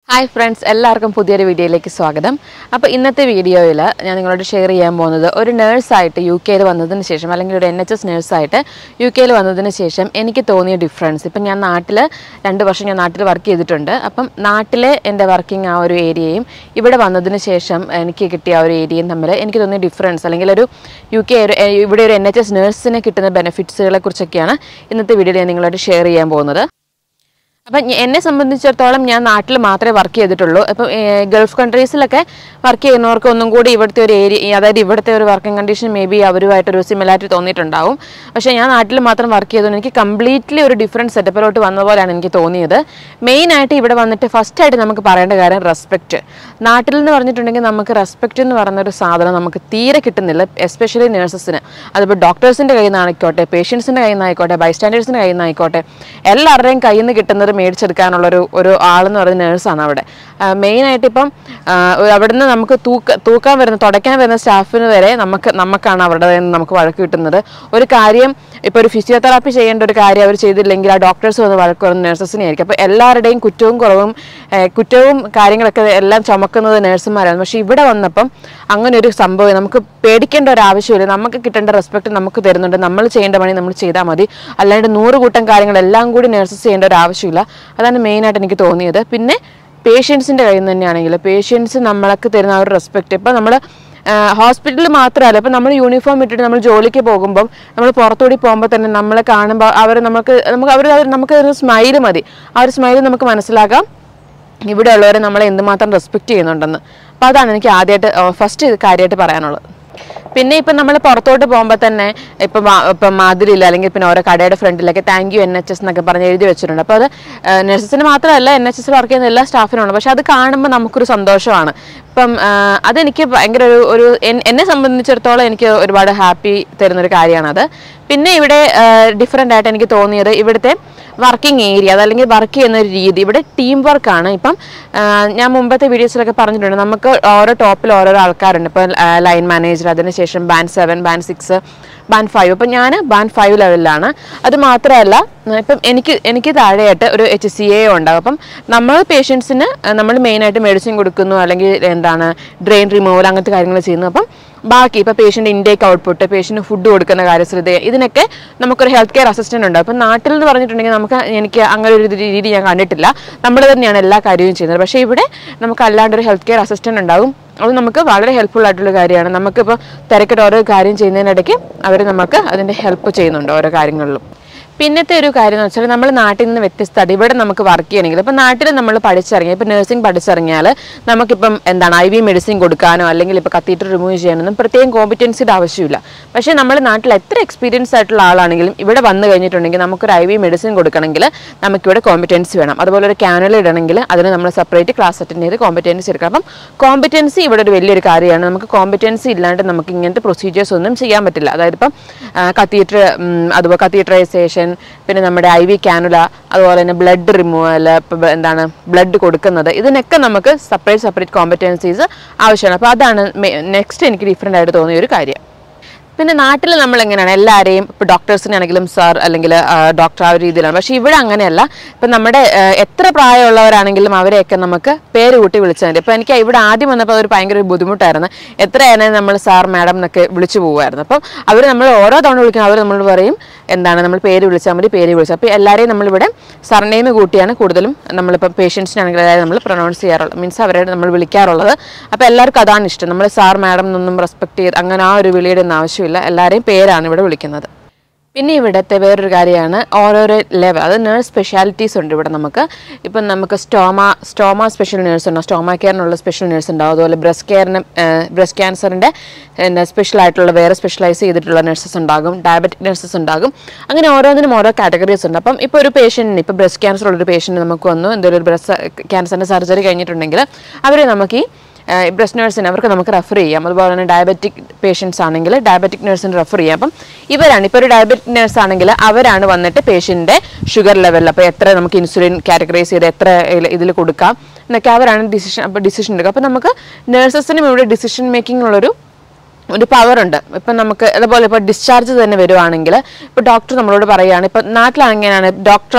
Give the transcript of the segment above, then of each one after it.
hi friends എല്ലാവർക്കും പുതിയൊരു വീഡിയോയിലേക്ക് സ്വാഗതം അപ്പോൾ ഇന്നത്തെ വീഡിയോയിൽ ഞാൻ നിങ്ങളോട് ഷെയർ ചെയ്യാൻ പോകുന്നത് ഒരു നേഴ്സായിട്ട് യു കെയിൽ വന്നതിന് ശേഷം അല്ലെങ്കിൽ ഒരു എൻ എച്ച് എസ് നേഴ്സായിട്ട് യു കെയിൽ വന്നതിന് ശേഷം എനിക്ക് തോന്നിയ ഡിഫറൻസ് ഇപ്പം ഞാൻ നാട്ടിൽ രണ്ട് വർഷം ഞാൻ നാട്ടിൽ വർക്ക് ചെയ്തിട്ടുണ്ട് അപ്പം നാട്ടിലെ എൻ്റെ വർക്കിംഗ് ആ ഒരു ഏരിയയും ഇവിടെ വന്നതിന് ശേഷം എനിക്ക് കിട്ടിയ ആ ഒരു ഏരിയയും തമ്മിൽ എനിക്ക് തോന്നിയ ഡിഫറൻസ് അല്ലെങ്കിൽ ഒരു യു കെ ഒരു ഇവിടെ ഒരു എൻ എച്ച് എസ് നേഴ്സിന് കിട്ടുന്ന ബെനിഫിറ്റ്സുകളെ കുറിച്ചൊക്കെയാണ് ഇന്നത്തെ വീഡിയോയിൽ ഞാൻ നിങ്ങളോട് ഷെയർ ചെയ്യാൻ പോകുന്നത് അപ്പം ഞ- എന്നെ സംബന്ധിച്ചിടത്തോളം ഞാൻ നാട്ടിൽ മാത്രമേ വർക്ക് ചെയ്തിട്ടുള്ളൂ അപ്പം ഏഹ്, ഗൾഫ് കൺട്രീസിലൊക്കെ വർക്ക് ചെയ്യുന്നവർക്ക് ഒന്നും കൂടി ഇവിടുത്തെ ഒരു ഏരിയ അതായത് ഇവിടുത്തെ ഒരു വർക്കിംഗ് കണ്ടീഷൻ മേ ബി അവരുമായിട്ടൊരു സിമിലാരിറ്റി തോന്നിയിട്ടുണ്ടാവും പക്ഷേ ഞാൻ നാട്ടിൽ മാത്രം വർക്ക് ചെയ്തതുകൊണ്ട് എനിക്ക് കംപ്ലീറ്റ്ലി ഒരു ഡിഫറെൻറ്റ് സെറ്റപ്പിലോട്ട് വന്ന പോലെയാണ് എനിക്ക് തോന്നിയത് മെയിനായിട്ട് ഇവിടെ വന്നിട്ട് ഫസ്റ്റായിട്ട് നമുക്ക് പറയേണ്ട കാര്യം റെസ്പെക്റ്റ് നാട്ടിൽ എന്ന് പറഞ്ഞിട്ടുണ്ടെങ്കിൽ നമുക്ക് റെസ്പെക്റ്റ് എന്ന് പറയുന്ന ഒരു സാധനം നമുക്ക് തീരെ കിട്ടുന്നില്ല എസ്പെഷ്യലി നേഴ്സസിന് അതിപ്പോൾ ഡോക്ടേഴ്സിൻ്റെ കയ്യിൽ നിന്നായിക്കോട്ടെ പേഷ്യൻസിൻ്റെ കയ്യിൽ നിന്നായിക്കോട്ടെ ബൈസ്റ്റാൻഡേഴ്സിൻ്റെ കയ്യിൽ നിന്നായിക്കോട്ടെ എല്ലാവരുടെയും കയ്യിൽ നിന്ന് കിട്ടുന്നത് മേടിച്ചെടുക്കാനുള്ളൊരു ഒരു ആളെന്ന് പറയുന്ന നേഴ്സാണ് അവിടെ മെയിനായിട്ട് ഇപ്പം ആ, ഒരു അവിടുന്ന് നമുക്ക് തൂക്ക തൂക്കാൻ വരുന്ന തുടയ്ക്കാൻ വരുന്ന സ്റ്റാഫിന് വരെ നമുക്ക് നമുക്കാണ് അവരുടെ കയ്യിൽ നിന്ന് നമുക്ക് വഴക്ക് കിട്ടുന്നത് ഒരു കാര്യം ഇപ്പോൾ ഒരു ഫിസിയോതെറാപ്പി ചെയ്യേണ്ട ഒരു കാര്യം അവർ ചെയ്തില്ലെങ്കിൽ ആ ഡോക്ടേഴ്സ് വന്ന് വഴക്ക് വരുന്ന നഴ്സസിനെ ആയിരിക്കും അപ്പോൾ എല്ലാവരുടെയും കുറ്റവും കുറവും ഏ, കുറ്റവും കാര്യങ്ങളൊക്കെ എല്ലാം ചുമക്കുന്നത് നഴ്സുമാരാണ് പക്ഷേ ഇവിടെ വന്നപ്പം അങ്ങനെ ഒരു സംഭവം നമുക്ക് പേടിക്കേണ്ട ഒരു ആവശ്യമില്ല നമുക്ക് കിട്ടേണ്ട റെസ്പെക്ട് നമുക്ക് തരുന്നുണ്ട് നമ്മൾ ചെയ്യേണ്ട പണി നമ്മൾ ചെയ്താൽ മതി അല്ലാണ്ട് നൂറ് കൂട്ടം കാര്യങ്ങളെല്ലാം കൂടി നഴ്സസ് ചെയ്യേണ്ട ഒരു ആവശ്യമില്ല അതാണ് മെയിനായിട്ട് എനിക്ക് തോന്നിയത് പിന്നെ പേഷ്യൻസിൻ്റെ കയ്യിൽ നിന്ന് തന്നെയാണെങ്കിൽ പേഷ്യൻസ് നമ്മൾക്ക് തരുന്ന ആ ഒരു റെസ്പെക്ട് ഇപ്പം നമ്മൾ ഹോസ്പിറ്റലിൽ മാത്രമല്ല ഇപ്പം നമ്മൾ യൂണിഫോം ഇട്ടിട്ട് നമ്മൾ ജോലിക്ക് പോകുമ്പം നമ്മൾ പുറത്തുകൂടി പോകുമ്പോൾ തന്നെ നമ്മളെ കാണുമ്പോൾ അവർ നമുക്ക് നമുക്ക് അവർ നമുക്ക് ഒരു സ്മൈല് മതി ആ ഒരു സ്മൈല് നമുക്ക് മനസ്സിലാക്കാം ഇവിടെ ഉള്ളവരെ നമ്മളെ എന്തുമാത്രം റെസ്പെക്റ്റ് ചെയ്യുന്നുണ്ടെന്ന് അപ്പോൾ അതാണ് എനിക്ക് ആദ്യമായിട്ട് ഫസ്റ്റ് കാര്യമായിട്ട് പറയാനുള്ളത് പിന്നെ ഇപ്പം നമ്മൾ പുറത്തോട്ട് പോകുമ്പോൾ തന്നെ ഇപ്പം മാ- ഇപ്പം മാതിരിയില്ല അല്ലെങ്കിൽ പിന്നെ ഓരോ കടയുടെ ഫ്രണ്ടിലൊക്കെ thank you N H S എന്നൊക്കെ പറഞ്ഞ് എഴുതി വെച്ചിട്ടുണ്ട് അപ്പോൾ അത് നഴ്സസിന് മാത്രമല്ല എൻ എച്ച് എസ് വർക്ക് ചെയ്യുന്ന എല്ലാ സ്റ്റാഫിനുണ്ട് പക്ഷെ അത് കാണുമ്പോൾ നമുക്കൊരു സന്തോഷമാണ് ഇപ്പം ആ, അതെനിക്ക് ഭയങ്കര ഒരു ഒരു എൻ- എന്നെ സംബന്ധിച്ചിടത്തോളം എനിക്ക് ഒരുപാട് ഹാപ്പി തരുന്നൊരു കാര്യമാണത് പിന്നെ ഇവിടെ ഡിഫറെൻ്റ് ആയിട്ട് എനിക്ക് തോന്നിയത് ഇവിടുത്തെ വർക്കിംഗ് ഏരിയ അതല്ലെങ്കിൽ വർക്ക് ചെയ്യുന്ന ഒരു രീതി ഇവിടെ ടീം വർക്കാണ് ഇപ്പം ആ, ഞാൻ മുമ്പത്തെ വീഡിയോസിലൊക്കെ പറഞ്ഞിട്ടുണ്ട് നമുക്ക് ഓരോ ടോപ്പിൽ ഓരോരോ ആൾക്കാരുണ്ട് ഇപ്പം ലൈൻ മാനേജർ അതിനുശേഷം band seven band six band five അപ്പം ഞാൻ ബാൻഡ് ഫൈവ് ലെവലിലാണ് അത് മാത്രമല്ല ഇപ്പം എനിക്ക് എനിക്ക് താഴെയായിട്ട് ഒരു എച്ച് സി എ ഉണ്ടാകും അപ്പം നമ്മൾ പേഷ്യൻസിന് നമ്മൾ മെയിനായിട്ട് മെഡിസിൻ കൊടുക്കുന്നു അല്ലെങ്കിൽ എന്താണ് ഡ്രെയിൻ റിമൂവൽ അങ്ങനത്തെ കാര്യങ്ങൾ ചെയ്യുന്നു അപ്പം ബാക്കി ഇപ്പോൾ patient intake output patient food കൊടുക്കുന്ന കാര്യശ്രദ്ധ ഇതിനൊക്കെ നമുക്കൊരു ഹെൽത്ത് കെയർ അസിസ്റ്റൻ്റ് ഉണ്ട് അപ്പം നാട്ടിൽ എന്ന് പറഞ്ഞിട്ടുണ്ടെങ്കിൽ നമുക്ക് എനിക്ക് അങ്ങനെ ഒരു രീതി ഞാൻ കണ്ടിട്ടില്ല നമ്മൾ തന്നെയാണ് എല്ലാ കാര്യവും ചെയ്യുന്നത് പക്ഷേ ഇവിടെ നമുക്ക് അല്ലാണ്ട് ഒരു ഹെൽത്ത് കെയർ അസിസ്റ്റൻ്റ് ഉണ്ടാവും അത് നമുക്ക് വളരെ ഹെൽപ്ഫുൾ ആയിട്ടുള്ള കാര്യമാണ് നമുക്കിപ്പോൾ തിരക്കിട്ട് ഓരോ കാര്യം ചെയ്യുന്നതിനിടയ്ക്ക് അവർ നമുക്ക് അതിൻ്റെ ഹെൽപ്പ് ചെയ്യുന്നുണ്ട് ഓരോ കാര്യങ്ങളിലും പിന്നത്തെ ഒരു കാര്യം എന്ന് വെച്ചാൽ നമ്മൾ നാട്ടിൽ നിന്ന് വ്യത്യസ്തമായിട്ട് ഇവിടെ നമുക്ക് വർക്ക് ചെയ്യണമെങ്കിൽ ഇപ്പം നാട്ടിൽ നമ്മൾ പഠിച്ചിറങ്ങി ഇപ്പം നഴ്സിംഗ് പഠിച്ചിറങ്ങിയാൽ നമുക്കിപ്പം എന്താണ് ഐ വി മെഡിസിൻ കൊടുക്കാനോ അല്ലെങ്കിൽ ഇപ്പോൾ കത്തീറ്റർ റിമൂവ് ചെയ്യാനൊന്നും പ്രത്യേകം കോമ്പറ്റൻസിയുടെ ആവശ്യമില്ല പക്ഷേ നമ്മൾ നാട്ടിൽ എത്ര എക്സ്പീരിയൻസ് ആയിട്ടുള്ള ആളാണെങ്കിലും ഇവിടെ വന്നു കഴിഞ്ഞിട്ടുണ്ടെങ്കിൽ നമുക്കൊരു ഐ വി മെഡിസിൻ കൊടുക്കണമെങ്കിൽ നമുക്കിവിടെ കോമ്പറ്റൻസി വേണം അതുപോലെ ഒരു ക്യാനൽ ഇടണമെങ്കിൽ അതിന് നമ്മൾ സെപ്പറേറ്റ് ക്ലാസ് അറ്റൻഡ് ചെയ്ത് കോമ്പറ്റൻസി എടുക്കണം അപ്പം കോമ്പറ്റൻസി ഇവിടെ ഒരു വലിയൊരു കാര്യമാണ് നമുക്ക് കോമ്പറ്റൻസി ഇല്ലാണ്ട് നമുക്ക് ഇങ്ങനത്തെ പ്രൊസീജിയേഴ്സ് ഒന്നും ചെയ്യാൻ പറ്റില്ല അതായത് ഇപ്പം കത്തീറ്റർ അതുപോലെ കത്തീറ്ററൈസേഷൻ പിന്നെ നമ്മുടെ ഐ വി കാനുല അതുപോലെ തന്നെ ബ്ലഡ് റിമൂവൽ എന്താണ് ബ്ലഡ് കൊടുക്കുന്നത് ഇതിനൊക്കെ നമുക്ക് സെപ്പറേറ്റ് സെപ്പറേറ്റ് കോമ്പറ്റൻസീസ് ആവശ്യമാണ് അപ്പോൾ അതാണ് നെക്സ്റ്റ് എനിക്ക് ഡിഫറെൻ്റ് ആയിട്ട് തോന്നിയ ഒരു കാര്യം പിന്നെ നാട്ടിൽ നമ്മൾ എങ്ങനെയാണ് എല്ലാവരെയും ഇപ്പോൾ ഡോക്ടേഴ്സിനാണെങ്കിലും സാർ അല്ലെങ്കിൽ ഡോക്ടർ ആ ഒരു രീതിയിലാണ് പക്ഷേ ഇവിടെ അങ്ങനെയല്ല ഇപ്പം നമ്മുടെ ആ, എത്ര പ്രായമുള്ളവരാണെങ്കിലും അവരെയൊക്കെ നമുക്ക് പേര് കൂട്ടി വിളിച്ചാൽ മതി ഇപ്പം എനിക്ക് ഇവിടെ ആദ്യം വന്നപ്പോൾ അതൊരു ഭയങ്കര ഒരു ബുദ്ധിമുട്ടായിരുന്നു എത്രയാണെങ്കിലും നമ്മൾ സാർ മാഡം എന്നൊക്കെ വിളിച്ചു പോകുമായിരുന്നു അപ്പം അവർ നമ്മൾ ഓരോ തവണ വിളിക്കും അവർ നമ്മൾ പറയും എന്താണ് നമ്മൾ പേര് വിളിച്ചാൽ മതി പേര് വിളിച്ചാൽ അപ്പോൾ എല്ലാവരെയും നമ്മളിവിടെ സർനെയിം കൂട്ടിയാണ് കൂടുതലും നമ്മളിപ്പം പേഷ്യൻസിനാണെങ്കിൽ അതായത് നമ്മൾ പ്രൊനൗൺസ് ചെയ്യാറുള്ളത് മീൻസ് അവരെ നമ്മൾ വിളിക്കാറുള്ളത് അപ്പോൾ എല്ലാവർക്കും അതാണ് ഇഷ്ടം നമ്മൾ സാർ മാഡം എന്നൊന്നും റെസ്പെക്ട് ചെയ്ത് അങ്ങനെ ആ ഒരു വിളിയുടെ ഒന്നും ആവശ്യമില്ല എല്ലാവരെയും പേരാണ് ഇവിടെ വിളിക്കുന്നത് പിന്നെ ഇവിടുത്തെ വേറൊരു കാര്യമാണ് ഓരോരോ ലെവൽ അത് നേഴ്സ് സ്പെഷ്യാലിറ്റീസ് ഉണ്ട് ഇവിടെ നമുക്ക് ഇപ്പം നമുക്ക് സ്റ്റോമ സ്റ്റോമ സ്പെഷ്യൽ നേഴ്സ് ഉണ്ടാവും സ്റ്റോമ കെയറിനുള്ള സ്പെഷ്യൽ നേഴ്സ് ഉണ്ടാവും അതുപോലെ ബ്രസ്റ്റ് കെയറിന് ബ്രസ്റ്റ് ക്യാൻസറിൻ്റെ പിന്നെ സ്പെഷ്യൽ ആയിട്ടുള്ള വേറെ സ്പെഷ്യലൈസ് ചെയ്തിട്ടുള്ള നഴ്സസ് ഉണ്ടാകും ഡയബറ്റിക് നഴ്സസ് ഉണ്ടാകും അങ്ങനെ ഓരോന്നിനും ഓരോ കാറ്റഗറീസ് ഉണ്ട് അപ്പം ഇപ്പോൾ ഒരു പേഷ്യൻറ്റിന് ഇപ്പോൾ ബ്രസ്റ്റ് ക്യാൻസർ ഉള്ളൊരു പേഷ്യൻറ്റ് നമുക്ക് വന്നു എന്തെങ്കിലും ഒരു ബ്രസ്റ്റ് ക്യാൻസറിൻ്റെ സർജറി കഴിഞ്ഞിട്ടുണ്ടെങ്കിൽ അവരെ നമുക്ക് ഈ ബ്രസ്റ്റ് നഴ്സിന് അവർക്ക് നമുക്ക് റെഫർ ചെയ്യാം അതുപോലെ തന്നെ ഡയബറ്റിക് പേഷ്യൻസ് ആണെങ്കിൽ ഡയബറ്റിക് നഴ്സിന് റെഫർ ചെയ്യാം അപ്പം ഇവരാണ് ഇപ്പോൾ ഒരു ഡയബറ്റിക് നഴ്സ് ആണെങ്കിൽ അവരാണ് വന്നിട്ട് പേഷ്യൻ്റെ ഷുഗർ ലെവൽ അപ്പോൾ എത്ര നമുക്ക് ഇൻസുലിൻ കാറ്റഗറൈസ് ചെയ്ത് എത്ര ഇതിൽ കൊടുക്കാം എന്നൊക്കെ അവരാണ് ഡിസിഷൻ അപ്പോൾ ഡിസിഷൻ എടുക്കുക അപ്പോൾ നമുക്ക് നഴ്സസിനും ഇവിടെ ഡിസിഷൻ മേക്കിംഗ് ഉള്ളൊരു ഒരു പവർ ഉണ്ട് ഇപ്പം നമുക്ക് അതുപോലെ ഇപ്പോൾ ഡിസ്ചാർജ് തന്നെ വരുവാണെങ്കിൽ ഇപ്പോൾ ഡോക്ടർ നമ്മളോട് പറയുകയാണ് ഇപ്പം നാട്ടിലാണെങ്കിലാണ് ഡോക്ടറാണ്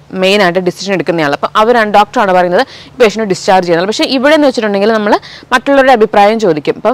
മെയിൻ ആയിട്ട് ഡിസിഷൻ എടുക്കുന്നയാൾ അപ്പം അവരാണ് ഡോക്ടറാണ് പറയുന്നത് പേഷ്യൻറ്റ് ഡിസ്ചാർജ് ചെയ്യുന്നത് പക്ഷേ ഇവിടെ എന്ന് വെച്ചിട്ടുണ്ടെങ്കിൽ നമ്മൾ മറ്റുള്ളവരുടെ അഭിപ്രായം ചോദിക്കും ഇപ്പം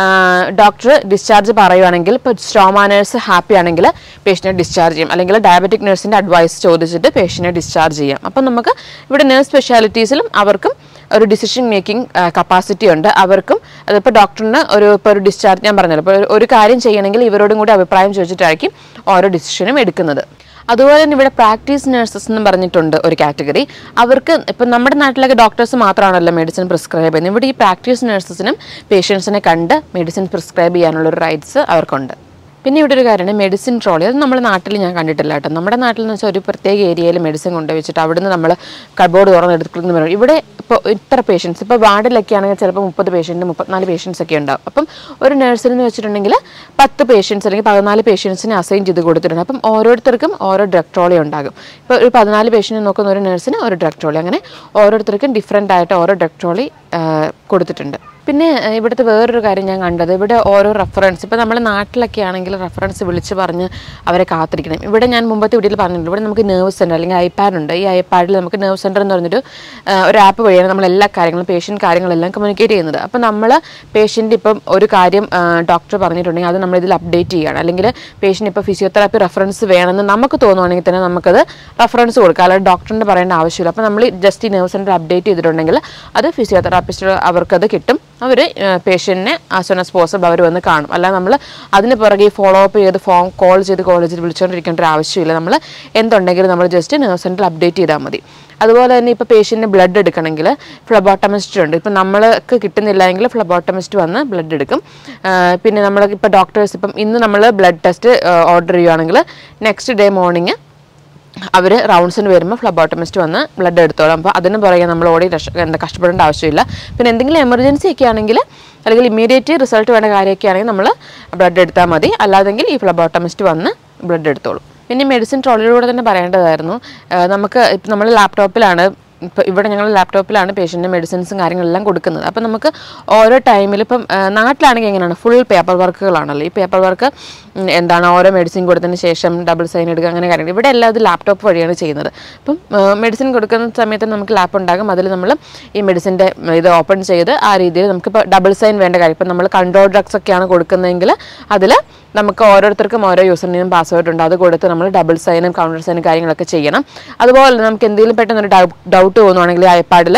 ഡോക്ടർ ഡിസ്ചാർജ് പറയുവാണെങ്കിൽ ഇപ്പോൾ സ്ട്രോമാ നേഴ്സ് ഹാപ്പി ആണെങ്കിൽ പേഷ്യൻറ്റിനെ ഡിസ്ചാർജ് ചെയ്യും അല്ലെങ്കിൽ ഡയബറ്റിക് നഴ്സിൻ്റെ അഡ്വൈസ് ചോദിച്ചിട്ട് പേഷ്യൻറ്റിനെ ഡിസ്ചാർജ് ചെയ്യാം അപ്പം നമുക്ക് ഇവിടെ നേഴ്സ് സ്പെഷ്യാലിറ്റീസിലും അവർക്കും ഒരു ഡിസിഷൻ മേക്കിംഗ് കപ്പാസിറ്റി ഉണ്ട് അവർക്കും അതിപ്പോൾ ഡോക്ടറിന് ഒരു ഇപ്പോൾ ഒരു ഡിസ്ചാർജ് ഞാൻ പറഞ്ഞല്ലോ ഇപ്പോൾ ഒരു- ഒരു കാര്യം ചെയ്യണമെങ്കിൽ ഇവരോടും കൂടി അഭിപ്രായം ചോദിച്ചിട്ടായിരിക്കും ഓരോ ഡിസിഷനും എടുക്കുന്നത് അതുപോലെ തന്നെ ഇവിടെ പ്രാക്ടീസ് നഴ്സസ് എന്ന് പറഞ്ഞിട്ടുണ്ട് ഒരു കാറ്റഗറി അവർക്ക് ഇപ്പം നമ്മുടെ നാട്ടിലൊക്കെ ഡോക്ടേഴ്സ് മാത്രമാണല്ലോ മെഡിസിൻ പ്രിസ്ക്രൈബ് ചെയ്യുന്നത് ഇവിടെ ഈ പ്രാക്ടീസ് നഴ്സസിനും പേഷ്യൻസിനെ കണ്ട് മെഡിസിൻ പ്രിസ്ക്രൈബ് ചെയ്യാനുള്ള ഒരു റൈറ്റ്സ് അവർക്കുണ്ട് പിന്നെ ഇവിടെ ഒരു കാര്യമാണ് മെഡിസിൻ ട്രോളി അത് നമ്മുടെ നാട്ടിൽ ഞാൻ കണ്ടിട്ടില്ല കേട്ടോ നമ്മുടെ നാട്ടിൽ എന്ന് വെച്ചാൽ ഒരു പ്രത്യേക ഏരിയയിൽ മെഡിസിൻ കൊണ്ടുവച്ചിട്ട് അവിടുന്ന് നമ്മൾ കബോർഡ് തുറന്ന് എടുക്കുന്ന പറയും ഇവിടെ ഇപ്പോൾ ഇത്ര പേഷ്യൻസ് ഇപ്പോൾ വാർഡിലൊക്കെ ആണെങ്കിൽ ചിലപ്പോൾ മുപ്പത് പേഷ്യൻറ്റ് മുപ്പത്തിനാല് പേഷ്യൻസ് ഒക്കെ ഉണ്ടാവും അപ്പം ഒരു നഴ്സിൽ എന്ന് വെച്ചിട്ടുണ്ടെങ്കിൽ പത്ത് പേഷ്യൻസ് അല്ലെങ്കിൽ പതിനാല് പേഷ്യൻസിനെ അസൈൻ ചെയ്ത് കൊടുത്തിട്ടുണ്ട് അപ്പം ഓരോരുത്തർക്കും ഓരോ ഡ്രഗ് ട്രോളി ഉണ്ടാകും ഇപ്പോൾ ഒരു പതിനാല് പേഷ്യൻറ്റ് നോക്കുന്ന ഒരു നഴ്സിന് ഒരു ഡ്രഗ് ട്രോളി അങ്ങനെ ഓരോരുത്തർക്കും ഡിഫറെൻ്റ് ആയിട്ട് ഓരോ ഡ്രഗ് ട്രോളി കൊടുത്തിട്ടുണ്ട് പിന്നെ ഏഹ്, ഇവിടുത്തെ വേറൊരു കാര്യം ഞാൻ കണ്ടത് ഇവിടെ ഓരോ റെഫറൻസ് ഇപ്പോൾ നമ്മുടെ നാട്ടിലൊക്കെ ആണെങ്കിൽ റെഫറൻസ് വിളിച്ച് പറഞ്ഞ് അവരെ കാത്തിരിക്കണം ഇവിടെ ഞാൻ മുമ്പത്തെ വീഡിയോയിൽ പറഞ്ഞിട്ടുണ്ട് ഇവിടെ നമുക്ക് നേർവ് സെൻറ്റർ അല്ലെങ്കിൽ ഐപാഡ് ഉണ്ട് ഈ ഐപാഡിൽ നമുക്ക് നേർവ് സെൻറ്റർ എന്ന് പറഞ്ഞൊരു ഏഹ്, ഒരു ആപ്പ് വഴിയാണ് നമ്മൾ എല്ലാ കാര്യങ്ങളും പേഷ്യൻ്റ് കാര്യങ്ങളെല്ലാം കമ്മ്യൂണിക്കേറ്റ് ചെയ്യുന്നത് അപ്പോൾ നമ്മൾ പേഷ്യൻ്റ് ഇപ്പം ഒരു കാര്യം ഡോക്ടർ പറഞ്ഞിട്ടുണ്ടെങ്കിൽ അത് നമ്മൾ ഇതിൽ അപ്ഡേറ്റ് ചെയ്യുകയാണ് അല്ലെങ്കിൽ പേഷ്യൻ്റ് ഇപ്പോൾ ഫിസിയോതെറാപ്പി റെഫറൻസ് വേണമെന്ന് നമുക്ക് തോന്നുവാണെങ്കിൽ തന്നെ നമുക്കത് റെഫറൻസ് കൊടുക്കാം അല്ലാതെ ഡോക്ടറിന് പറയേണ്ട ആവശ്യമില്ല അപ്പോൾ നമ്മൾ ജസ്റ്റ് ഈ നേർവ് സെൻറ്റർ അപ്ഡേറ്റ് ചെയ്തിട്ടുണ്ടെങ്കിൽ അത് ഫിസിയോതെറാപ്പിസ്റ്റ് അവർക്കത് കിട്ടും അവർ പേഷ്യൻറ്റിനെ ആസ് സോൺ ആസ് പോസിബിൾ അവർ വന്ന് കാണും അല്ലാതെ നമ്മൾ അതിന് പുറകെ ഫോളോ അപ്പ് ചെയ്ത് ഫോൺ കോൾ ചെയ്ത് കോളേജിൽ വിളിച്ചുകൊണ്ടിരിക്കേണ്ട ഒരു ആവശ്യമില്ല നമ്മൾ എന്തുണ്ടെങ്കിലും നമ്മൾ ജസ്റ്റ് നേഴ്സ് സെൻറ്ററിൽ അപ്ഡേറ്റ് ചെയ്താൽ മതി അതുപോലെ തന്നെ ഇപ്പോൾ പേഷ്യൻറ്റിന് ബ്ലഡ് എടുക്കണമെങ്കിൽ ഫ്ലബോട്ടമിസ്റ്റ് ഉണ്ട് ഇപ്പോൾ നമ്മൾക്ക് കിട്ടുന്നില്ല എങ്കിൽ ഫ്ലബോട്ടമിസ്റ്റ് വന്ന് ബ്ലഡ് എടുക്കും ആ, പിന്നെ നമ്മൾ ഇപ്പോൾ ഡോക്ടേഴ്സ് ഇപ്പം ഇന്ന് നമ്മൾ ബ്ലഡ് ടെസ്റ്റ് ഓർഡർ ചെയ്യുകയാണെങ്കിൽ നെക്സ്റ്റ് ഡേ മോർണിംഗ് അവർ റൗണ്ട്സിന് വരുമ്പോൾ ഫ്ലബോട്ടമിസ്റ്റ് വന്ന് ബ്ലഡ് എടുത്തോളും അപ്പോൾ അതിന് പുറകെ നമ്മൾ ഓടി രക്ഷ എന്താ കഷ്ടപ്പെടേണ്ട ആവശ്യമില്ല പിന്നെ എന്തെങ്കിലും എമർജൻസി ഒക്കെ ആണെങ്കിൽ അല്ലെങ്കിൽ ഇമ്മീഡിയറ്റ് റിസൾട്ട് വേണ്ട കാര്യമൊക്കെ ആണെങ്കിൽ നമ്മൾ ബ്ലഡ് എടുത്താൽ മതി അല്ലാതെങ്കിൽ ഈ ഫ്ലബോട്ടമിസ്റ്റ് വന്ന് ബ്ലഡ് എടുത്തോളും പിന്നെ മെഡിസിൻ ട്രോളിലൂടെ തന്നെ പറയേണ്ടതായിരുന്നു ആ, നമുക്ക് ഇപ്പം നമ്മൾ ലാപ്ടോപ്പിലാണ് ഇപ്പോൾ ഇവിടെ ഞങ്ങൾ ലാപ്ടോപ്പിലാണ് പേഷ്യൻറ്റിന് മെഡിസിൻസും കാര്യങ്ങളെല്ലാം കൊടുക്കുന്നത് അപ്പോൾ നമുക്ക് ഓരോ ടൈമിൽ ഇപ്പം ആ, നാട്ടിലാണെങ്കിൽ എങ്ങനെയാണ് ഫുൾ പേപ്പർ വർക്കുകളാണല്ലോ ഈ പേപ്പർ വർക്ക് എന്താണ് ഓരോ മെഡിസിൻ കൊടുത്തതിന് ശേഷം ഡബിൾ സൈൻ എടുക്കുക അങ്ങനെ കാര്യങ്ങൾ ഇവിടെ എല്ലാം അത് ലാപ്ടോപ്പ് വഴിയാണ് ചെയ്യുന്നത് അപ്പം മെഡിസിൻ കൊടുക്കുന്ന സമയത്ത് നമുക്ക് ലാപ്പ് ഉണ്ടാകും അതിൽ നമ്മൾ ഈ മെഡിസിൻ്റെ ഇത് ഓപ്പൺ ചെയ്ത് ആ രീതിയിൽ നമുക്കിപ്പോൾ ഡബിൾ സൈൻ വേണ്ട കാര്യം ഇപ്പം നമ്മൾ കൺട്രോൾ ഡ്രഗ്സ് ഒക്കെയാണ് കൊടുക്കുന്നതെങ്കിൽ അതിൽ നമുക്ക് ഓരോരുത്തർക്കും ഓരോ യൂസർ നെയിം പാസ്വേഡ് ഉണ്ട് അത് കൊടുത്ത് നമ്മൾ ഡബിൾ സൈനും കൗണ്ടർ സൈനും കാര്യങ്ങളൊക്കെ ചെയ്യണം അതുപോലെ നമുക്ക് എന്തെങ്കിലും പെട്ടെന്ന് ഒരു ഡൗട്ട് തോന്നുവാണെങ്കിൽ ഐപാഡിൽ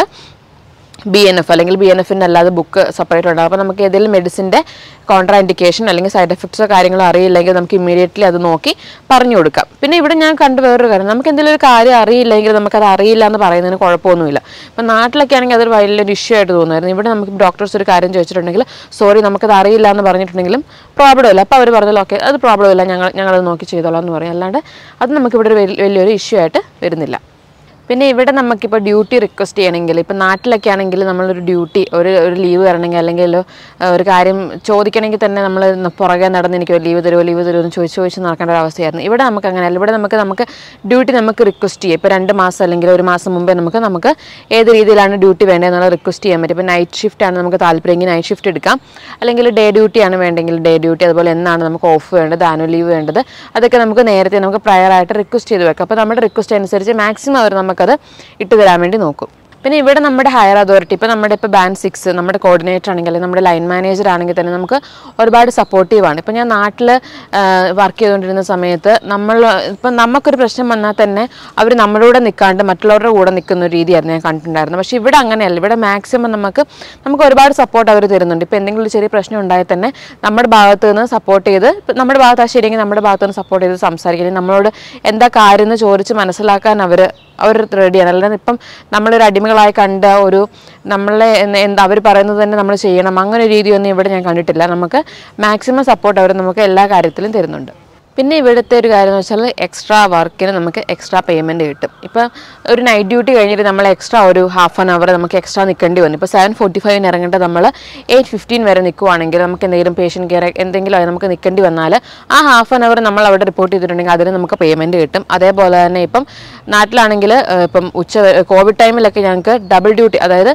ബി എൻ എഫ് അല്ലെങ്കിൽ ബി എൻ എഫിൻ്റെ അല്ലാതെ ബുക്ക് സെപ്പറേറ്റ് ഉണ്ടാകും അപ്പോൾ നമുക്ക് ഏതെങ്കിലും മെഡിസിൻ്റെ കോൺട്രാ ഇൻഡിക്കേഷൻ അല്ലെങ്കിൽ സൈഡ് എഫക്ട്സോ കാര്യങ്ങളോ അറിയില്ലെങ്കിൽ നമുക്ക് ഇമ്മീഡിയറ്റ്ലി അത് നോക്കി പറഞ്ഞു കൊടുക്കാം പിന്നെ ഇവിടെ ഞാൻ കണ്ട വേറൊരു കാര്യം നമുക്ക് എന്തെങ്കിലും ഒരു കാര്യം അറിയില്ലെങ്കിൽ നമുക്കത് അറിയില്ല എന്ന് പറയുന്നതിന് കുഴപ്പമൊന്നുമില്ല ഇപ്പം നാട്ടിലൊക്കെ ആണെങ്കിൽ അതൊരു വലിയൊരു ഇഷ്യൂ ആയിട്ട് തോന്നുമായിരുന്നു ഇവിടെ നമുക്ക് ഡോക്ടേഴ്സ് ഒരു കാര്യം ചോദിച്ചിട്ടുണ്ടെങ്കിൽ സോറി നമുക്കത് അറിയില്ല എന്ന് പറഞ്ഞിട്ടുണ്ടെങ്കിലും പ്രോബ്ലം ഇല്ല അപ്പോൾ അവർ പറഞ്ഞാൽ ഓക്കെ അത് പ്രോബ്ലം ഇല്ല ഞങ്ങൾ ഞങ്ങളത് നോക്കി ചെയ്തോളാം എന്ന് പറയും അല്ലാണ്ട് അത് നമുക്കിവിടെ ഒരു വലിയ- വലിയൊരു ഇഷ്യൂ ആയിട്ട് വരുന്നില്ല പിന്നെ ഇവിടെ നമുക്കിപ്പോൾ ഡ്യൂട്ടി റിക്വസ്റ്റ് ചെയ്യണമെങ്കിൽ ഇപ്പം നാട്ടിലൊക്കെ ആണെങ്കിൽ നമ്മളൊരു ഡ്യൂട്ടി ഒരു ഒരു ലീവ് തരണമെങ്കിൽ അല്ലെങ്കിൽ ഒരു- ഒരു കാര്യം ചോദിക്കണമെങ്കിൽ തന്നെ നമ്മൾ പുറകെ നടന്ന് എനിക്ക് ഒരു ലീവ് തരുമോ ലീവ് തരുമോ എന്ന് ചോദിച്ച് ചോദിച്ച് നടക്കേണ്ട ഒരു അവസ്ഥയായിരുന്നു ഇവിടെ നമുക്ക് അങ്ങനെയല്ല ഇവിടെ നമുക്ക് നമുക്ക് ഡ്യൂട്ടി നമുക്ക് റിക്വസ്റ്റ് ചെയ്യാം ഇപ്പോൾ രണ്ട് മാസം അല്ലെങ്കിൽ ഒരു മാസം മുമ്പേ നമുക്ക് നമുക്ക് ഏത് രീതിയിലാണ് ഡ്യൂട്ടി വേണ്ടതെന്നുള്ള റിക്വസ്റ്റ് ചെയ്യാൻ പറ്റും ഇപ്പോൾ നൈറ്റ് ഷിഫ്റ്റ് ആണ് നമുക്ക് താല്പര്യമെങ്കിൽ നൈറ്റ് ഷിഫ്റ്റ് എടുക്കാം അല്ലെങ്കിൽ ഡേ ഡ്യൂട്ടി ആണ് വേണ്ടെങ്കിൽ ഡേ ഡ്യൂട്ടി അതുപോലെ എന്നാണ് നമുക്ക് ഓഫ് വേണ്ടത് ആനുവൽ ലീവ് വേണ്ടത് അതൊക്കെ നമുക്ക് നേരത്തെ നമുക്ക് prior ആയിട്ട് റിക്വസ്റ്റ് ചെയ്ത് വെക്കാം അപ്പോൾ നമ്മുടെ റിക്വസ്റ്റ് അനുസരിച്ച് മാക്സിമം അവർ നമുക്കത് ഇട്ട് തരാൻ വേണ്ടി നോക്കും പിന്നെ ഇവിടെ നമ്മുടെ ഹയർ അതോറിറ്റി ഇപ്പോൾ നമ്മുടെ ഇപ്പോൾ ബാൻഡ് സിക്സ് നമ്മുടെ കോർഡിനേറ്റർ ആണെങ്കിൽ അല്ലെങ്കിൽ നമ്മുടെ ലൈൻ മാനേജർ ആണെങ്കിൽ തന്നെ നമുക്ക് ഒരുപാട് സപ്പോർട്ടീവാണ് ഇപ്പോൾ ഞാൻ നാട്ടിൽ വർക്ക് ചെയ്തുകൊണ്ടിരുന്ന സമയത്ത് നമ്മൾ ഇപ്പം നമുക്കൊരു പ്രശ്നം വന്നാൽ തന്നെ അവർ നമ്മളോട് നിൽക്കാണ്ട് മറ്റുള്ളവരുടെ കൂടെ നിൽക്കുന്ന ഒരു രീതിയായിരുന്നു ഞാൻ കണ്ടിട്ടുണ്ടായിരുന്നത് പക്ഷേ ഇവിടെ അങ്ങനെയല്ല ഇവിടെ മാക്സിമം നമുക്ക് നമുക്ക് ഒരുപാട് സപ്പോർട്ട് അവർ തരുന്നുണ്ട് ഇപ്പോൾ എന്തെങ്കിലും ഒരു ചെറിയ പ്രശ്നം ഉണ്ടായാൽ തന്നെ നമ്മുടെ ഭാഗത്ത് നിന്ന് സപ്പോർട്ട് ചെയ്ത് ഇപ്പം നമ്മുടെ ഭാഗത്ത് ആ ശരിയെങ്കിൽ നമ്മുടെ ഭാഗത്ത് നിന്ന് സപ്പോർട്ട് ചെയ്ത് സംസാരിക്കുന്നത് നമ്മളോട് എന്താ കാര്യം എന്ന് ചോദിച്ച് മനസ്സിലാക്കാൻ അവർ അവർ റെഡിയാണ് അല്ലാതെ ഇപ്പം നമ്മളൊരു അടിമകളായി കണ്ട ഒരു നമ്മളെ എന്ന് എന്താ അവർ പറയുന്നത് തന്നെ നമ്മൾ ചെയ്യണം അങ്ങനെ ഒരു രീതിയൊന്നും ഇവിടെ ഞാൻ കണ്ടിട്ടില്ല നമുക്ക് മാക്സിമം സപ്പോർട്ട് അവർ നമുക്ക് എല്ലാ കാര്യത്തിലും തരുന്നുണ്ട് പിന്നെ ഇവിടുത്തെ ഒരു കാര്യം എന്ന് വെച്ചാൽ എക്സ്ട്രാ വർക്കിന് നമുക്ക് എക്സ്ട്രാ പേയ്മെൻറ്റ് കിട്ടും ഇപ്പം ഒരു നൈറ്റ് ഡ്യൂട്ടി കഴിഞ്ഞിട്ട് നമ്മൾ എക്സ്ട്രാ ഒരു ഹാഫ് ആൻ അവർ നമുക്ക് എക്സ്ട്രാ നിൽക്കേണ്ടി വന്നു ഇപ്പോൾ സെവൻ ഫോർട്ടി ഫൈവിന് ഇറങ്ങേണ്ടത് നമ്മൾ എയ്റ്റ് ഫിഫ്റ്റീൻ വരെ നിൽക്കുവാണെങ്കിൽ നമുക്ക് എന്തെങ്കിലും പേഷ്യൻറ്റ് കെയർ എന്തെങ്കിലും ആയി നമുക്ക് നിൽക്കേണ്ടി വന്നാൽ ആ ഹാഫ് ആൻ അവർ നമ്മൾ അവിടെ റിപ്പോർട്ട് ചെയ്തിട്ടുണ്ടെങ്കിൽ അതിന് നമുക്ക് പേയ്മെൻറ്റ് കിട്ടും അതേപോലെ തന്നെ ഇപ്പം നാട്ടിലാണെങ്കിൽ ഇപ്പം ഉച്ച കോവിഡ് ടൈമിലൊക്കെ ഞങ്ങൾക്ക് ഡബിൾ ഡ്യൂട്ടി അതായത്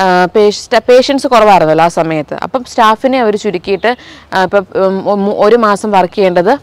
പേഷ്യൻസ് കുറവായിരുന്നല്ലോ ആ സമയത്ത് അപ്പം സ്റ്റാഫിനെ അവർ ചുരുക്കിയിട്ട് ആ, ഇപ്പം ഉം, ഉം, ഒരു മാസം വർക്ക് ചെയ്യേണ്ടത് ഫിഫ്റ്റീൻ ഡേയ്സ്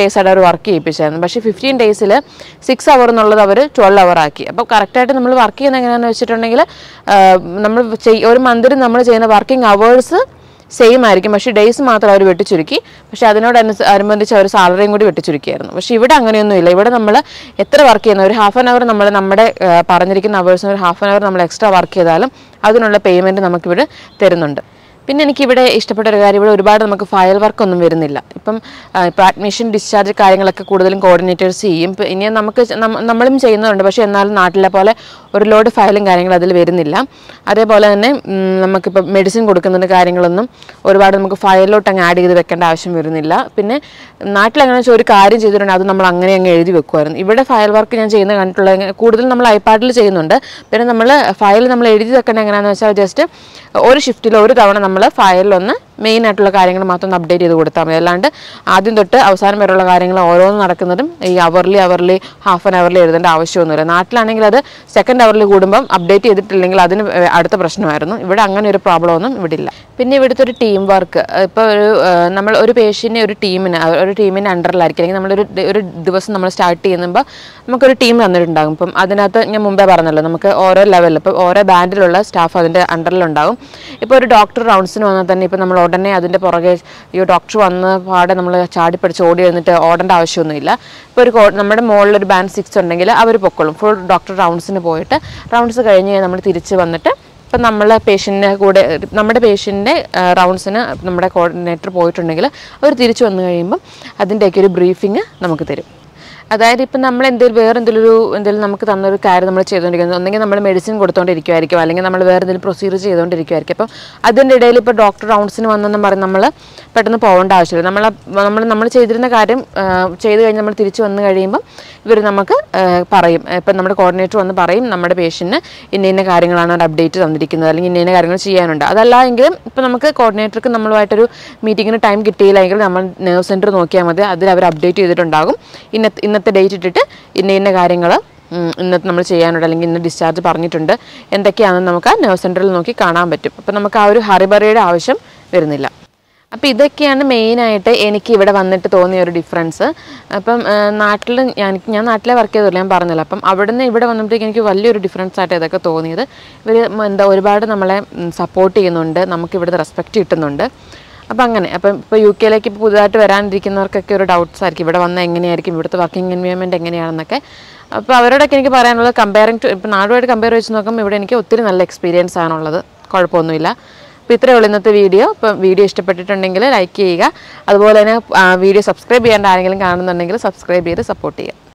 ഡേയ്സ് ആയിട്ട് അവർ വർക്ക് ചെയ്യിപ്പിച്ചായിരുന്നു പക്ഷേ ഫിഫ്റ്റീൻ ഡേയ്സിൽ സിക്സ് അവർ എന്നുള്ളത് അവർ ട്വൽവ് അവർ ആക്കി അപ്പോൾ കറക്റ്റായിട്ട് നമ്മൾ വർക്ക് ചെയ്യുന്ന എങ്ങനെയാണെന്ന് വെച്ചിട്ടുണ്ടെങ്കിൽ നമ്മൾ ചെയ്- ഒരു മന്തിൽ നമ്മൾ ചെയ്യുന്ന വർക്കിംഗ് അവേഴ്സ് സെയിം ആയിരിക്കും പക്ഷേ ഡേയ്സ് മാത്രം അവർ വെട്ടിച്ചുരുക്കി പക്ഷേ അതിനോടനുസ അനുബന്ധിച്ച് അവർ സാലറിയും കൂടി വെട്ടിച്ചുരുക്കിയായിരുന്നു പക്ഷേ ഇവിടെ അങ്ങനെയൊന്നുമില്ല ഇവിടെ നമ്മൾ എത്ര വർക്ക് ചെയ്യുന്ന ഒരു ഹാഫ് ആൻ അവർ നമ്മൾ നമ്മുടെ ആ, പറഞ്ഞിരിക്കുന്ന അവേഴ്സിന് ഒരു ഹാഫ് ആൻ അവർ നമ്മൾ എക്സ്ട്രാ വർക്ക് ചെയ്താലും അതിനുള്ള പേയ്മെൻറ്റ് നമുക്കിവിടെ തരുന്നുണ്ട് പിന്നെ എനിക്കിവിടെ ഇഷ്ടപ്പെട്ട ഒരു കാര്യം ഇവിടെ ഒരുപാട് നമുക്ക് ഫയൽ വർക്ക് ഒന്നും വരുന്നില്ല ഇപ്പം ആ, ഇപ്പം അഡ്മിഷൻ ഡിസ്ചാർജ് കാര്യങ്ങളൊക്കെ കൂടുതലും കോർഡിനേറ്റേഴ്സ് ചെയ്യും ഇപ്പം ഇനി നമുക്ക് ചെ- നമ്മ- നമ്മളും ചെയ്യുന്നുണ്ട് പക്ഷേ എന്നാലും നാട്ടിലെ പോലെ ഒരു ലോഡ് ഫയലും കാര്യങ്ങളും അതിൽ വരുന്നില്ല അതേപോലെ തന്നെ ഉം, നമുക്കിപ്പോൾ മെഡിസിൻ കൊടുക്കുന്നതിന് കാര്യങ്ങളൊന്നും ഒരുപാട് നമുക്ക് ഫയലിലോട്ട് അങ്ങ് ആഡ് ചെയ്ത് വെക്കേണ്ട ആവശ്യം വരുന്നില്ല പിന്നെ നാട്ടിൽ എങ്ങനെ വെച്ചാൽ ഒരു കാര്യം ചെയ്തിട്ടുണ്ടെങ്കിൽ അത് നമ്മൾ അങ്ങനെ അങ്ങ് എഴുതി വെക്കുമായിരുന്നു ഇവിടെ ഫയൽ വർക്ക് ഞാൻ ചെയ്യുന്ന കണ്ടിട്ടുള്ള കൂടുതൽ നമ്മൾ ഐപാഡിൽ ചെയ്യുന്നുണ്ട് പിന്നെ നമ്മൾ ഫയൽ നമ്മൾ എഴുതി വെക്കേണ്ട എങ്ങനെയാണെന്ന് വെച്ചാൽ ജസ്റ്റ് ഒരു ഷിഫ്റ്റിൽ ഒരു തവണ നമ്മൾ ഫയലിലൊന്ന് മെയിൻ ആയിട്ടുള്ള കാര്യങ്ങൾ മാത്രം ഒന്ന് അപ്ഡേറ്റ് ചെയ്ത് കൊടുത്താൽ മതി അല്ലാണ്ട് ആദ്യം തൊട്ട് അവസാനം വരെയുള്ള കാര്യങ്ങൾ ഓരോന്ന് നടക്കുന്നതും ഈ hourly hourly half an hourly എഴുതേണ്ട ആവശ്യമൊന്നുമില്ല നാട്ടിലാണെങ്കിൽ അത് സെക്കൻഡ് അവറിൽ കൂടുമ്പം അപ്ഡേറ്റ് ചെയ്തിട്ടില്ലെങ്കിൽ അതിന് വേ- അടുത്ത പ്രശ്നമായിരുന്നു ഇവിടെ അങ്ങനെ ഒരു പ്രോബ്ലം ഒന്നും ഇവിടെ ഇല്ല പിന്നെ ഇവിടുത്തെ ഒരു ടീം വർക്ക് ഇപ്പോൾ ഒരു ആ, നമ്മൾ ഒരു പേഷ്യൻറ്റിനെ ഒരു ടീമിന് ഒരു ടീമിൻ്റെ അണ്ടറിലായിരിക്കും അല്ലെങ്കിൽ നമ്മളൊരു ഡി- ഒരു ദിവസം നമ്മൾ സ്റ്റാർട്ട് ചെയ്യുമ്പോൾ നമുക്കൊരു ടീം തന്നിട്ടുണ്ടാകും ഇപ്പം അതിനകത്ത് ഞാൻ മുമ്പേ പറഞ്ഞല്ലോ നമുക്ക് ഓരോ ലെവലിൽ ഇപ്പോൾ ഓരോ ബാൻഡിലുള്ള സ്റ്റാഫ് അതിൻ്റെ അണ്ടറിലുണ്ടാകും ഇപ്പോൾ ഒരു ഡോക്ടർ റൗണ്ട്സിന് വന്നാൽ തന്നെ ഇപ്പോൾ നമ്മൾ ഉടനെ അതിൻ്റെ പുറകെ ഈ ഡോക്ടർ വന്ന് പാടെ നമ്മൾ ചാടിപ്പിടിച്ച് ഓടി വന്നിട്ട് ഓടേണ്ട ആവശ്യമൊന്നുമില്ല ഇപ്പോൾ ഒരു കോ- നമ്മുടെ മുകളിൽ ഒരു ബാൻഡ് സിക്സ് ഉണ്ടെങ്കിൽ അവർ പൊക്കോളും ഫുൾ ഡോക്ടർ റൗണ്ട്സിന് പോയിട്ട് റൗണ്ട്സ് കഴിഞ്ഞ് നമ്മൾ തിരിച്ച് വന്നിട്ട് ഇപ്പം നമ്മൾ പേഷ്യൻറ്റിനെ കൂടെ നമ്മുടെ പേഷ്യൻ്റെ റൗണ്ട്സിന് നമ്മുടെ കോർഡിനേറ്റർ പോയിട്ടുണ്ടെങ്കിൽ അവർ തിരിച്ചു വന്നു കഴിയുമ്പം അതിൻ്റെയൊക്കെ ഒരു ബ്രീഫിങ് നമുക്ക് തരും അതായത് ഇപ്പം നമ്മൾ എന്തെങ്കിലും വേറെ എന്തെങ്കിലും ഒരു എന്തെങ്കിലും നമുക്ക് തന്നൊരു കാര്യം നമ്മൾ ചെയ്തുകൊണ്ടിരിക്കുന്നത് ഒന്നെങ്കിൽ നമ്മൾ മെഡിസിൻ കൊടുത്തുകൊണ്ടിരിക്കുമായിരിക്കും അല്ലെങ്കിൽ നമ്മൾ വേറെ എന്തെങ്കിലും പ്രൊസീജിയർ ചെയ്തുകൊണ്ടിരിക്കുമായിരിക്കും അപ്പം അതിൻ്റെ ഇടയിൽ ഇപ്പോൾ ഡോക്ടർ റൗണ്ട്സിന് വന്നെന്നും പറഞ്ഞ് നമ്മൾ പെട്ടെന്ന് പോകേണ്ട ആവശ്യമില്ല നമ്മൾ നമ്മൾ നമ്മൾ ചെയ്തിരുന്ന കാര്യം ആ, ചെയ്ത് കഴിഞ്ഞ് നമ്മൾ തിരിച്ചു വന്നു കഴിയുമ്പം ഇവർ നമുക്ക് ആ, പറയും ഇപ്പം നമ്മുടെ കോർഡിനേറ്റർ വന്ന് പറയും നമ്മുടെ പേഷ്യൻറ്റിന് ഇന്ന ഇന്ന കാര്യങ്ങളാണ് ഒരു അപ്ഡേറ്റ് തന്നിരിക്കുന്നത് അല്ലെങ്കിൽ ഇന്ന ഇന്ന കാര്യങ്ങൾ ചെയ്യാനുണ്ട് അതല്ല എങ്കിലും ഇപ്പം നമുക്ക് കോർഡിനേറ്റർക്ക് നമ്മളുമായിട്ടൊരു മീറ്റിങ്ങിന് ടൈം കിട്ടിയില്ലെങ്കിൽ നമ്മൾ നേഴ്സ് സെൻറ്റർ നോക്കിയാൽ മതി അതിൽ അവർ അപ്ഡേറ്റ് ചെയ്തിട്ടുണ്ടാകും ഇന്നത്തെ ഇന്നത്തെ ഡേറ്റ് ഇട്ടിട്ട് ഇന്ന ഇന്ന കാര്യങ്ങൾ ഇന്നത്തെ നമ്മൾ ചെയ്യാനുണ്ട് അല്ലെങ്കിൽ ഇന്ന് ഡിസ്ചാർജ് പറഞ്ഞിട്ടുണ്ട് എന്തൊക്കെയാണെന്ന് നമുക്ക് ആ നേഴ്സ് സെൻറ്ററിൽ നോക്കി കാണാൻ പറ്റും അപ്പം നമുക്ക് ആ ഒരു ഹറിബറിയുടെ ആവശ്യം വരുന്നില്ല അപ്പോൾ ഇതൊക്കെയാണ് മെയിനായിട്ട് എനിക്ക് ഇവിടെ വന്നിട്ട് തോന്നിയ ഒരു ഡിഫറൻസ് അപ്പം നാട്ടിൽ ഞാൻ ഞാൻ നാട്ടിലെ വർക്ക് ചെയ്തില്ല ഞാൻ പറഞ്ഞല്ലോ അപ്പം അവിടെ നിന്ന് ഇവിടെ വന്നപ്പോഴത്തേക്ക് എനിക്ക് വലിയൊരു ഡിഫറൻസ് ആയിട്ട് ഇതൊക്കെ തോന്നിയത് ഇവർ എന്താ ഒരുപാട് നമ്മളെ സപ്പോർട്ട് ചെയ്യുന്നുണ്ട് നമുക്ക് ഇവിടുത്തെ റെസ്പെക്റ്റ് കിട്ടുന്നുണ്ട് അപ്പം അങ്ങനെ അപ്പം ഇപ്പോൾ യു കെയിലേക്ക് ഇപ്പോൾ പുതുതായിട്ട് വരാനിരിക്കുന്നവർക്കൊക്കെ ഒരു ഡൗട്ട്സ് ആയിരിക്കും ഇവിടെ വന്നാൽ എങ്ങനെയായിരിക്കും ഇവിടുത്തെ വർക്കിംഗ് എൻവയോൺമെൻറ്റ് എങ്ങനെയാണെന്നൊക്കെ അപ്പോൾ അവരോടൊക്കെ എനിക്ക് പറയാനുള്ളത് കമ്പയറിങ് ടു ഇപ്പോൾ നാടുമായിട്ട് കമ്പയർ വെച്ച് നോക്കുമ്പോൾ ഇവിടെ എനിക്ക് ഒത്തിരി നല്ല എക്സ്പീരിയൻസ് ആണുള്ളത് കുഴപ്പമൊന്നുമില്ല അപ്പോൾ ഇത്രയേ ഉള്ളൂ ഇന്നത്തെ വീഡിയോ ഇപ്പം വീഡിയോ ഇഷ്ടപ്പെട്ടിട്ടുണ്ടെങ്കിൽ ലൈക്ക് ചെയ്യുക അതുപോലെ തന്നെ വീഡിയോ സബ്സ്ക്രൈബ് ചെയ്യേണ്ട ആരെങ്കിലും കാണുന്നുണ്ടെങ്കിൽ സബ്സ്ക്രൈബ് ചെയ്ത് സപ്പോർട്ട് ചെയ്യുക